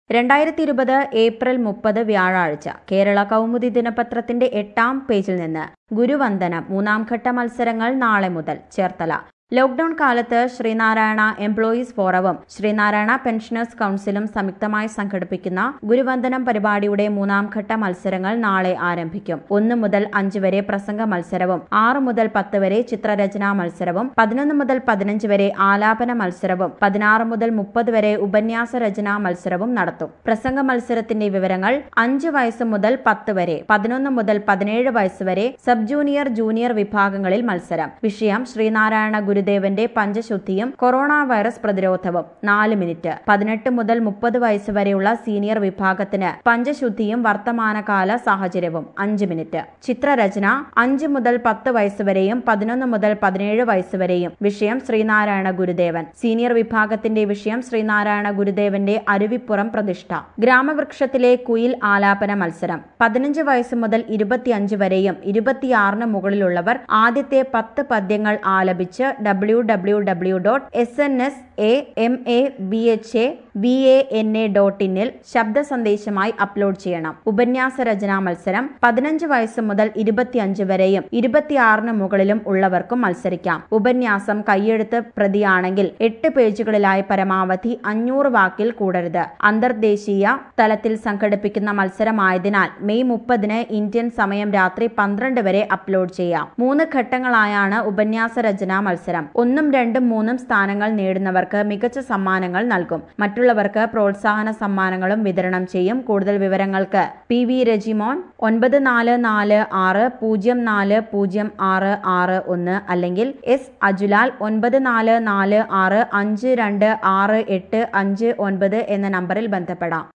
രണ്ടായിരത്തി ഇരുപത് ഏപ്രിൽ മുപ്പത് വ്യാഴാഴ്ച കേരള കൗമുദി ദിനപത്രത്തിന്റെ എട്ടാം പേജിൽ നിന്ന് ഗുരുവന്ദനം മൂന്നാം ഘട്ട മത്സരങ്ങൾ നാളെ മുതൽ ചേർത്തല ലോക്ഡൌൺ കാലത്ത് ശ്രീനാരായണ എംപ്ലോയീസ് ഫോറവും ശ്രീനാരായണ പെൻഷനേഴ്സ് കൌൺസിലും സംയുക്തമായി സംഘടിപ്പിക്കുന്ന ഗുരുവന്ദനം പരിപാടിയുടെ മൂന്നാം ഘട്ട മത്സരങ്ങൾ നാളെ ആരംഭിക്കും ഒന്ന് മുതൽ അഞ്ച് വരെ പ്രസംഗ മത്സരവും ആറ് മുതൽ പത്ത് വരെ ചിത്രരചനാ മത്സരവും പതിനൊന്ന് മുതൽ പതിനഞ്ച് വരെ ആലാപന മത്സരവും പതിനാറ് മുതൽ മുപ്പത് വരെ ഉപന്യാസ രചനാ മത്സരവും നടത്തും പ്രസംഗ മത്സരത്തിന്റെ വിവരങ്ങൾ അഞ്ച് വയസ്സ് മുതൽ പത്ത് വരെ പതിനൊന്ന് മുതൽ പതിനേഴ് വയസ്സ് വരെ സബ് ജൂനിയർ ജൂനിയർ വിഭാഗങ്ങളിൽ മത്സരം വിഷയം ശ്രീനാരായണ ഗുരുദേവന്റെ പഞ്ചശുദ്ധിയും കൊറോണ വൈറസ് പ്രതിരോധവും നാല് മിനിറ്റ് പതിനെട്ട് മുതൽ മുപ്പത് വയസ്സ് വരെയുള്ള സീനിയർ വിഭാഗത്തിന് പഞ്ചശുദ്ധിയും വർത്തമാനകാല സാഹചര്യവും അഞ്ച് മിനിറ്റ് ചിത്രരചന അഞ്ച് മുതൽ പത്ത് വയസ്സ് വരെയും പതിനൊന്ന് മുതൽ പതിനേഴ് വയസ്സ് വരെയും വിഷയം ശ്രീനാരായണ ഗുരുദേവൻ സീനിയർ വിഭാഗത്തിന്റെ വിഷയം ശ്രീനാരായണ ഗുരുദേവന്റെ അരുവിപ്പുറം പ്രതിഷ്ഠ ഗ്രാമവൃക്ഷത്തിലെ കുയിൽ ആലാപന മത്സരം പതിനഞ്ച് വയസ്സ് മുതൽ ഇരുപത്തിയഞ്ച് വരെയും ഇരുപത്തിയാറിന് മുകളിലുള്ളവർ ആദ്യത്തെ പത്ത് പദ്യങ്ങൾ ആലപിച്ച് W W W dot S N S A M A B H A V A N A dot ഇന്നിൽ ശബ്ദ സന്ദേശമായി അപ്ലോഡ് ചെയ്യണം ഉപന്യാസ രചനാ മത്സരം പതിനഞ്ച് വയസ്സ് മുതൽ ഇരുപത്തിയഞ്ച് വരെയും ഇരുപത്തിയാറിന് മുകളിലും ഉള്ളവർക്കും മത്സരിക്കാം ഉപന്യാസം കൈയെഴുത്ത് പ്രതിയാണെങ്കിൽ എട്ട് പേജുകളിലായി പരമാവധി അഞ്ഞൂറ് വാക്കിൽ കൂടരുത് അന്തർദേശീയ തലത്തിൽ സംഘടിപ്പിക്കുന്ന മത്സരമായതിനാൽ മെയ് മുപ്പതിന് ഇന്ത്യൻ സമയം രാത്രി പന്ത്രണ്ട് വരെ അപ്ലോഡ് ചെയ്യാം മൂന്ന് ഘട്ടങ്ങളായാണ് ഉപന്യാസ രചനാ മത്സരം ഒന്നും രണ്ടും മൂന്നും സ്ഥാനങ്ങൾ നേടുന്നവർക്ക് മികച്ച സമ്മാനങ്ങൾ നൽകും മറ്റുള്ളവർക്ക് പ്രോത്സാഹന സമ്മാനങ്ങളും വിതരണം ചെയ്യും കൂടുതൽ വിവരങ്ങൾക്ക് പി വി രജിമോൻ ഒൻപത് നാല് നാല് ആറ് പൂജ്യം നാല് പൂജ്യം ആറ് ആറ് ഒന്ന് അല്ലെങ്കിൽ എസ് അജുലാൽ ഒൻപത് നാല് നാല് ആറ് അഞ്ച് രണ്ട് ആറ് എട്ട് അഞ്ച് ഒൻപത് എന്ന നമ്പറിൽ ബന്ധപ്പെടാം